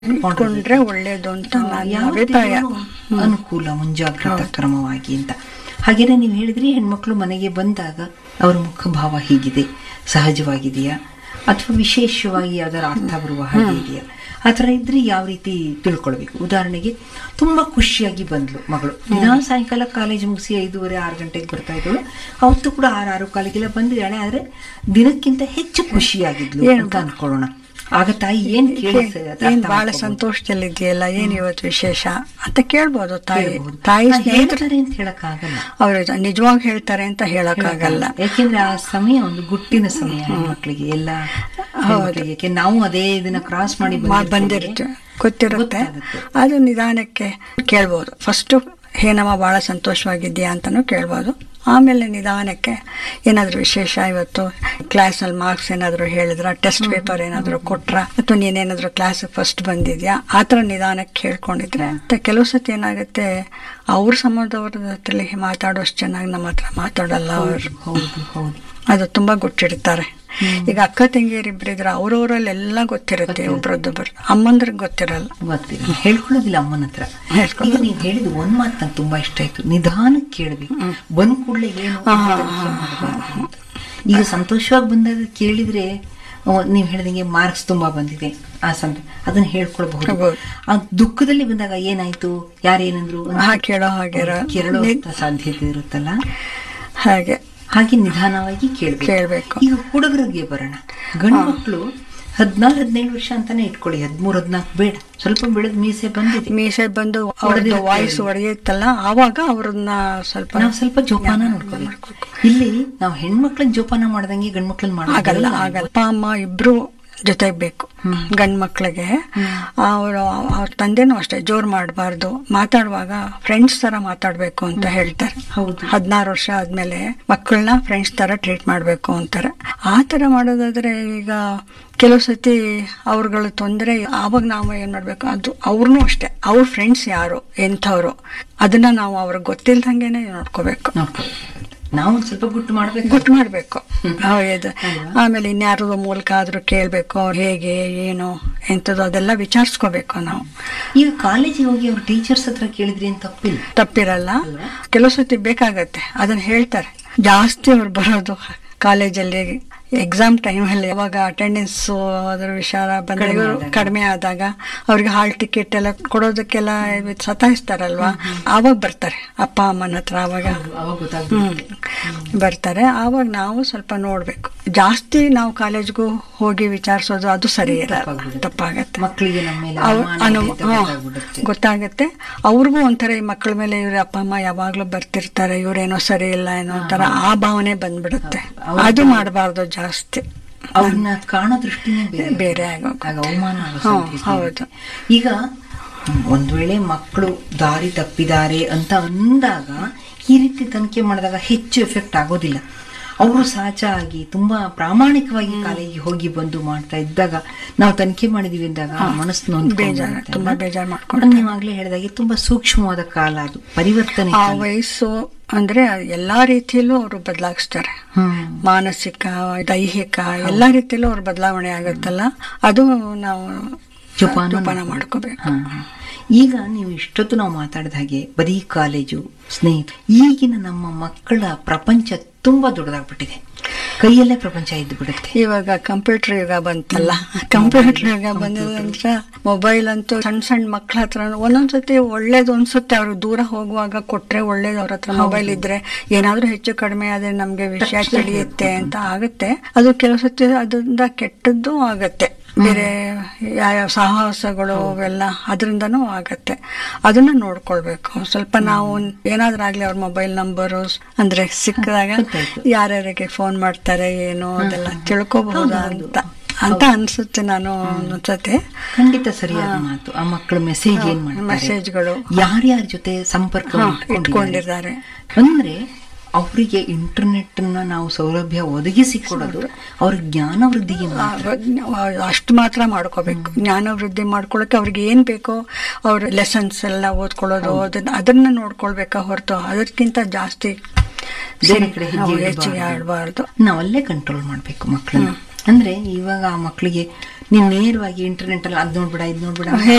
ಇಟ್ಕೊಂಡ್ರೆ ಒಳ್ಳೇದು ಅಂತ ನನ್ನ ಯಾವ ಅಭಿಪ್ರಾಯ ರೀತಿಯಲ್ಲೂ ಅನುಕೂಲ ಮುಂಜಾಗ್ರತಾ ಕ್ರಮವಾಗಿ ಅಂತ ಹಾಗೇನೆ ನೀವು ಹೇಳಿದ್ರಿ ಹೆಣ್ಮಕ್ಳು ಮನೆಗೆ ಬಂದಾಗ ಅವರ ಮುಖಭಾವ ಹೀಗಿದೆ ಸಹಜವಾಗಿದೆಯಾ ಅಥವಾ ವಿಶೇಷವಾಗಿ ಯಾವ್ದಾರ ಅರ್ಥ ಬರುವ ಹಾಗೆ ಇದೆಯಾ ಆ ಥರ ಇದ್ರೆ ಯಾವ ರೀತಿ ತಿಳ್ಕೊಳ್ಬೇಕು ಉದಾಹರಣೆಗೆ ತುಂಬಾ ಖುಷಿಯಾಗಿ ಬಂದ್ಲು ಮಗಳು ದಿನಾ ಸಾಯಂಕಾಲ ಕಾಲೇಜ್ ಮುಗಿಸಿ ಐದೂವರೆ ಆರು ಗಂಟೆಗೆ ಬರ್ತಾ ಇದ್ದಳು ಅವತ್ತು ಕೂಡ ಆರು ಆರು ಕಾಲಿಗೆಲ್ಲ ಬಂದಿದ್ದಾಳೆ ಆದ್ರೆ ದಿನಕ್ಕಿಂತ ಹೆಚ್ಚು ಖುಷಿಯಾಗಿದ್ಲು ಅಂತ ಅನ್ಕೊಳ್ಳೋಣ ಆಗ ತಾಯಿ ಏನ್ ಕೇಳಿ ಏನ್ ಬಹಳ ಸಂತೋಷದಲ್ಲಿದೆಯಲ್ಲ ಏನ್ ಇವತ್ತು ವಿಶೇಷ ಅಂತ ಕೇಳ್ಬೋದು ತಾಯಿ ಕೇಳ್ಬೋದು. ತಾಯಿ ಆ, ಸ್ನೇಹಿತರು ಹೇಳ್ತಾರೆ ಅಂತ ಹೇಳಕ್ಕಾಗಲ್ಲ ಅವ್ರು ನಿಜವಾಗಿ ಹೇಳ್ತಾರೆ ಅಂತ ಹೇಳಕ್ಕಾಗಲ್ಲ ಯಾಕೆಂದ್ರೆ ಆ ಸಮಯ ಒಂದು ಗುಟ್ಟಿನ ಸಮಯ ಹೆಣ್ಮಕ್ಳಿಗೆ ಎಲ್ಲ ಹೆಣ್ಮಕ್ಳಿಗೆ. ಯಾಕೆ ನಾವು ಅದೇ ಇದನ್ನ ಕ್ರಾಸ್ ಮಾಡಿ ಮಾ- ಬಂದಿರುತ್ತೆ ಗೊತ್ತಿರುತ್ತೆ ಗೊತ್ತಾಗುತ್ತೆ. ಅದು ನಿಧಾನಕ್ಕೆ ಕೇಳ್ಬೋದು ಫಸ್ಟು ಏನಮ್ಮ ಭಾಳ ಸಂತೋಷವಾಗಿದ್ಯಾ ಅಂತಲೂ ಕೇಳ್ಬೋದು ಆಮೇಲೆ ನಿಧಾನಕ್ಕೆ ಏನಾದರೂ ವಿಶೇಷ ಇವತ್ತು ಕ್ಲಾಸಲ್ಲಿ ಮಾರ್ಕ್ಸ್ ಏನಾದರೂ ಹೇಳಿದ್ರ ಟೆಸ್ಟ್ ಪೇಪರ್ ಏನಾದರೂ ಕೊಟ್ರ ಅಥವಾ ನೀನೇನಾದರೂ ಕ್ಲಾಸ್ ಫಸ್ಟ್ ಬಂದಿದ್ಯಾ ಆ ಥರ ನಿಧಾನಕ್ಕೆ ಕೇಳ್ಕೊಂಡಿದ್ರೆ ಮತ್ತೆ ಕೆಲವು ಸತಿ ಏನಾಗುತ್ತೆ ಅವ್ರ ಸಂಬಂಧವ್ರ ಹತ್ರ ಮಾತಾಡೋಷ್ಟು ಚೆನ್ನಾಗಿ ನಮ್ಮ ಹತ್ರ ಮಾತಾಡಲ್ಲ ಅವರು ಹೌದು ಹೌದು ಅದು ತುಂಬಾ ಗೊತ್ತಿಡ್ತಾರೆ ಈಗ ಅಕ್ಕ ತಂಗಿಯರಿಬ್ಬರಿದ್ರೆ ಅವ್ರವ್ರಲ್ಲೆಲ್ಲ ಗೊತ್ತಿರುತ್ತೆ ಒಬ್ರದ್ದೊಬ್ಬರು ಅಮ್ಮಂದ್ರಿಗೆ ಗೊತ್ತಿರಲ್ಲ ಗೊತ್ತಿಲ್ಲ ಹೇಳ್ಕೊಳ್ಳೋದಿಲ್ಲ ಅಮ್ಮನ ಹತ್ರ ಈಗ ನೀವು ಹೇಳಿದ ಒಂದ್ ಮಾತು ನಂಗೆ ತುಂಬಾ ಇಷ್ಟ ಆಯ್ತು ನಿಧಾನಕ್ಕೆ ಕೇಳ್ಬೇಕು ಬಂದ್ ಕೂಡಲೇ ಏನು ಅಂತ ತನಿಖೆ ಮಾಡ್ಬಾರ್ದು ಅಂತ. ಈಗ ಸಂತೋಷವಾಗಿ ಬಂದಾಗ ಕೇಳಿದ್ರೆ ಅಹ್, ನೀವ್ ಹೇಳ್ದಂಗೆ ಮಾರ್ಕ್ಸ್ ತುಂಬಾ ಬಂದಿದೆ ಆ ಸಂತ ಅದನ್ನ ಹೇಳ್ಕೊಳ್ಬಹುದು ಹೌದು. ಆ ದುಃಖದಲ್ಲಿ ಬಂದಾಗ ಏನಾಯ್ತು ಯಾರೇನಂದ್ರು ಅಂತ ಹಾ ಕೇಳೋ ಹಾಗೆ ಕೇರಳ ಸಾಧ್ಯತೆ ಇರುತ್ತಲ್ಲ ಹಾಗೆ ಹಾಗೆ ನಿಧಾನವಾಗಿ ಕೇಳ್ಬೇಕು ಕೇಳ್ಬೇಕು. ಈಗ ಹುಡುಗರಿಗೆ ಬರೋಣ ಗಂಡು ಮಕ್ಕಳು ಹದಿನಾರು ಹದಿನೈದು ವರ್ಷ ಅಂತಾನೆ ಇಟ್ಕೊಳ್ಳಿ ಹದಿಮೂರು ಹದಿನಾಲ್ಕು ಬೇಡ ಸ್ವಲ್ಪ ಬೆಳೆದ ಮೀಸೆ ಬಂದಿದೆ ಮೀಸೆ ಬಂದು ಅವ್ರದ್ದು ಹೊಡೆದಿರುತ್ತೆ ವಾಯ್ಸ್ ಹೊಡೆಯುತ್ತಲ್ಲ ಆವಾಗ ಅವ್ರನ್ನ ಸ್ವಲ್ಪ ನಾವು ಸ್ವಲ್ಪ ಜೋಪಾನ ನೋಡ್ಕೋಬೇಕು ಇಲ್ಲಿ ನಾವು ಹೆಣ್ಮಕ್ಳನ್ನ ಜೋಪಾನ ಮಾಡ್ದಂಗೆ ಗಂಡ್ ಮಕ್ಳನ್ನ ಆಗಲ್ಲ ಮಾಡಲ್ಲ ಆಗಲ್ಲ ಅಪ್ಪ ಅಮ್ಮ ಇಬ್ರು ಜೊತೆಗೆ ಬೇಕು ಗಂಡ್ ಮಕ್ಳಿಗೆ ಅವರು ಅವ್ರ ತಂದೆನೂ ಅಷ್ಟೇ ಜೋರ್ ಮಾಡಬಾರ್ದು ಮಾತಾಡುವಾಗ ಫ್ರೆಂಡ್ಸ್ ತರ ಮಾತಾಡ್ಬೇಕು ಅಂತ ಹೇಳ್ತಾರೆ ಹೌದು. ಹದಿನಾರು ವರ್ಷ ಆದ್ಮೇಲೆ ಮಕ್ಕಳನ್ನ ಫ್ರೆಂಡ್ಸ್ ತರ ಟ್ರೀಟ್ ಮಾಡ್ಬೇಕು ಅಂತಾರೆ ಆ ತರ ಮಾಡೋದಾದ್ರೆ ಈಗ ಕೆಲವು ಸತಿ ಅವ್ರುಗಳ ತೊಂದರೆ ಆವಾಗ ನಾವು ಏನ್ ಮಾಡ್ಬೇಕು ಅದು ಅವ್ರನ್ನೂ ಅಷ್ಟೇ ಅವ್ರ ಫ್ರೆಂಡ್ಸ್ ಯಾರು ಎಂಥವ್ರು ಅದನ್ನ ನಾವು ಅವ್ರಿಗೆ ಗೊತ್ತಿಲ್ದಂಗೆನೆ ನೋಡ್ಕೋಬೇಕು ನೋಡ್ಕೋಬೇಕು ನಾವು ಒಂದ್ ಸ್ವಲ್ಪ ಗುಟ್ಟು ಮಾಡ್ಬೇಕು ಗುಟ್ಟು ಮಾಡಬೇಕು ಹೌದು ಆಮೇಲೆ ಇನ್ಯಾರದ ಮೂಲಕ ಆದ್ರೂ ಕೇಳಬೇಕು ಅವ್ರು ಹೇಗೆ ಏನು ಎಂಥದ್ದು ಅದೆಲ್ಲ ವಿಚಾರಿಸ್ಕೋಬೇಕು ನಾವು ಈಗ ಕಾಲೇಜಿಗೆ ಹೋಗಿ ಅವ್ರ ಟೀಚರ್ಸ್ ಹತ್ರ ಕೇಳಿದ್ರಿ ಅಂತ ತಪ್ಪಿಲ್ಲ ತಪ್ಪಿರಲ್ಲ ಕೆಲವು ಸತಿ ಬೇಕಾಗತ್ತೆ ಅದನ್ನ ಹೇಳ್ತಾರೆ ಜಾಸ್ತಿ ಅವ್ರು ಬರೋದು ಕಾಲೇಜಲ್ಲಿ ಎಕ್ಸಾಮ್ ಟೈಮಲ್ಲಿ ಅವಾಗ ಅಟೆಂಡೆನ್ಸ್ ಅದರ ವಿಚಾರ ಬಂದಾಗ ಕಡಿಮೆ ಇವ್ರು ಆದಾಗ. ಕಡಿಮೆ ಆದಾಗ ಅವ್ರಿಗೆ ಹಾಲ್ ಟಿಕೆಟ್ ಎಲ್ಲ ಕೊಡೋದಕ್ಕೆಲ್ಲ ಇವ್ ಸತಾಯಿಸ್ತಾರಲ್ವಾ ಆವಾಗ ಬರ್ತಾರೆ ಅಪ್ಪ ಅಮ್ಮನ ಹತ್ರ ಅವಾಗ ಅವಾಗ ಗೊತ್ತಾಗ್ಬಿಡುತ್ತೆ ಬರ್ತಾರೆ ಆವಾಗ ನಾವು ಸ್ವಲ್ಪ ನೋಡ್ಬೇಕು ಜಾಸ್ತಿ ನಾವು ಕಾಲೇಜ್ಗೂ ಹೋಗಿ ವಿಚಾರಿಸೋದು ಅದು ಸರಿ ಇರಲ್ಲ ತಪ್ಪಾಗ್ಬಿಡುತ್ತೆ. ತಪ್ಪಾಗತ್ತೆ ಮಕ್ಕಳಿಗೆ ನಮ್ಮ ಮೇಲೆ ಅವ್ರ್- ಅನುಮಾನ ಅನು- ಇದೆ ಅಂತ ಹಾ, ಗೊತ್ತಾಗ್ಬಿಡುತ್ತೆ. ಗೊತ್ತಾಗತ್ತೆ ಅವ್ರಿಗೂ ಒಂಥರ ಈ ಮಕ್ಕಳ ಮೇಲೆ ಇವ್ರ ಅಪ್ಪ ಅಮ್ಮ ಯಾವಾಗ್ಲೂ ಬರ್ತಿರ್ತಾರೆ ಇವ್ರೇನೋ ಸರಿ ಇಲ್ಲ ಏನೋ ಒಂಥರ ಆ ಭಾವನೆ ಬಂದ್ಬಿಡುತ್ತೆ ಹೌದು. ಅದು ಮಾಡಬಾರ್ದು ಜಾಸ್ತಿ ಅವ್ರನ್ನ ಕಾಣೋ ದೃಷ್ಟಿನೇ ಬೇರೆ ಬೇರೆ ಆಗೋಗುತ್ತೆ. ಆಗ ಅವಮಾನ ಆಗೋ ಹಾ, ಸಾಧ್ಯತೆ ಹೌದು. ಇರುತ್ತೆ. ಈಗ ಒಂದ್ ವೇಳೆ ಮಕ್ಕಳು ದಾರಿ ತಪ್ಪಿದ್ದಾರೆ ಅಂತ ಅಂದಾಗ ಈ ರೀತಿ ತನಿಖೆ ಮಾಡಿದಾಗ ಹೆಚ್ಚು ಎಫೆಕ್ಟ್ ಆಗೋದಿಲ್ಲ ಅವರು ಸಹಜ ಆಗಿ ತುಂಬಾ ಪ್ರಾಮಾಣಿಕವಾಗಿ ಕಾಲೇಜಿಗೆ ಹೋಗಿ ಬಂದು ಮಾಡ್ತಾ ಇದ್ದಾಗ ನಾವು ತನಿಖೆ ಮಾಡಿದೀವಿ ಅಂದಾಗ ಮನಸ್ಸು ಬೇಜಾರು, ತುಂಬಾ ಬೇಜಾರು ಮಾಡ್ಕೊಳ್ತಾರೆ. ನೀವಾಗ್ಲೇ ಹೇಳಿದಾಗೆ ತುಂಬಾ ಸೂಕ್ಷ್ಮವಾದ ಕಾಲ ಅದು ಪರಿವರ್ತನೆ ಆ ಕಾಲ. ವಯಸ್ಸು ಅಂದ್ರೆ ಎಲ್ಲಾ ರೀತಿಯಲ್ಲೂ ಅವರು ಬದಲಾಗಿಸ್ತಾರೆ ಹ್ಮ್ ಮಾನಸಿಕ ದೈಹಿಕ ಎಲ್ಲಾ ರೀತಿಯಲ್ಲೂ ಅವ್ರ ಬದಲಾವಣೆ ಆಗುತ್ತಲ್ಲ ಅದು ನಾವು ಜೋಪಾನ ಜೋಪಾನ ಮಾಡ್ಕೋಬೇಕು ಹಾ, ಹಾ. ಈಗ ನೀವು ಇಷ್ಟೊತ್ತು ನಾವು ಮಾತಾಡಿದ ಹಾಗೆ ಬರೀ ಕಾಲೇಜು ಸ್ನೇಹಿತರು ಈಗಿನ ನಮ್ಮ ಮಕ್ಕಳ ಪ್ರಪಂಚ ತುಂಬಾ ದೊಡ್ಡದಾಗ್ಬಿಟ್ಟಿದೆ ಕೈಯಲ್ಲೇ ಪ್ರಪಂಚ ಇದ್ದು ಬಿಡುತ್ತೆ ಇವಾಗ ಕಂಪ್ಯೂಟರ್ ಯುಗ ಬಂತಲ್ಲ ಕಂಪ್ಯೂಟರ್ ಯುಗ ಬಂದಿದ ನಂತರ ಮೊಬೈಲ್ ಅಂತೂ ಸಣ್ಣ ಸಣ್ಣ ಮಕ್ಳ ಹತ್ರ ಒಂದೊಂದ್ಸತಿ ಒಳ್ಳೇದು ಅನ್ಸುತ್ತೆ ಅವ್ರಿಗೆ ದೂರ ಹೋಗುವಾಗ ಕೊಟ್ರೆ ಒಳ್ಳೇದು ಅವ್ರ ಹತ್ರ ಮೊಬೈಲ್ ಇದ್ರೆ ಏನಾದ್ರೂ ಹೆಚ್ಚು ಕಡಿಮೆ ಆದ್ರೆ ನಮ್ಗೆ ವಿಷಯ ತಿಳಿಯುತ್ತೆ ಅಂತ ಆಗುತ್ತೆ ಅದು ಕೆಲವು ಸತಿ ಅದರಿಂದ ಕೆಟ್ಟದ್ದು ಆಗತ್ತೆ ಬೇರೆ ಯಾವ ಸಾಹಸಗಳು ಅವೆಲ್ಲ ಅದರಿಂದನೂ ಆಗತ್ತೆ ಅದನ್ನ ನೋಡ್ಕೊಳ್ಬೇಕು ಸ್ವಲ್ಪ ನಾವು ಏನಾದ್ರೂ ಆಗ್ಲಿ ಅವ್ರ ಮೊಬೈಲ್ ನಂಬರು ಅಂದ್ರೆ ಸಿಕ್ಕಿದಾಗ ಗೊತ್ತಾಯ್ತು. ಯಾರ್ಯಾರಿಗೆ ಫೋನ್ ಮಾಡ್ತಾರೆ ಏನು ಅದೆಲ್ಲ ತಿಳ್ಕೊಬಹುದಾ ಅಂತ ಅಂತ ಅನ್ಸುತ್ತೆ ನಾನು ಒಂದೊಂದ್ಸತಿ ಖಂಡಿತ ಸರಿಯಾದ ಮಾತು ಆ ಮಕ್ಕಳ ಮೆಸೇಜ್ ಏನ್ ಮಾಡ್ತಾರೆ ಮೆಸೇಜ್ಗಳು ಯಾರ್ಯಾರ ಜೊತೆ ಸಂಪರ್ಕ ಹಾ, ಇಟ್ಕೊಂಡಿದ್ದಾರೆ ಇಟ್ಕೊಂಡಿದ್ದಾರೆ ಅಂದ್ರೆ ಅವರಿಗೆ ಇಂಟರ್ನೆಟ್ ನ ನಾವು ಸೌಲಭ್ಯ ಒದಗಿಸಿ ಕೊಡೋದು ಅವ್ರ ಜ್ಞಾನ ವೃದ್ಧಿಗೆ ಮಾತ್ರ. ಅಷ್ಟು ಮಾತ್ರ ಮಾಡ್ಕೋಬೇಕು ಜ್ಞಾನ ವೃದ್ಧಿ ಮಾಡ್ಕೊಳಕ್ಕೆ ಅವ್ರಿಗೆ ಏನ್ ಬೇಕೋ ಅವ್ರ ಲೆಸನ್ಸ್ ಎಲ್ಲ ಓದ್ಕೊಳ್ಳೋದು ಅದನ್ನ ಅದನ್ನ ನೋಡ್ಕೊಳ್ಬೇಕಾ ಹೊರತು ಅದಕ್ಕಿಂತ ಜಾಸ್ತಿ ಬೇರೆ ಕಡೆ ಹೆಜ್ಜೆ ನಾವು ಇಡ್ಬಾರ್ದು. ಹೆಚ್ಚಿಗೆ ಆಡಬಾರ್ದು ನಾವಲ್ಲೇ ಕಂಟ್ರೋಲ್ ಮಾಡ್ಬೇಕು ಮಕ್ಕಳನ್ನ ಅಂದ್ರೆ ಇವಾಗ ಆ ಮಕ್ಕಳಿಗೆ ನೀನ್ ನೇರವಾಗಿ ಇಂಟರ್ನೆಟ್ ಅಲ್ಲಿ ಅದ್ ನೋಡ್ಬಿಡ ಇದ್ ನೋಡ್ಬಿಡ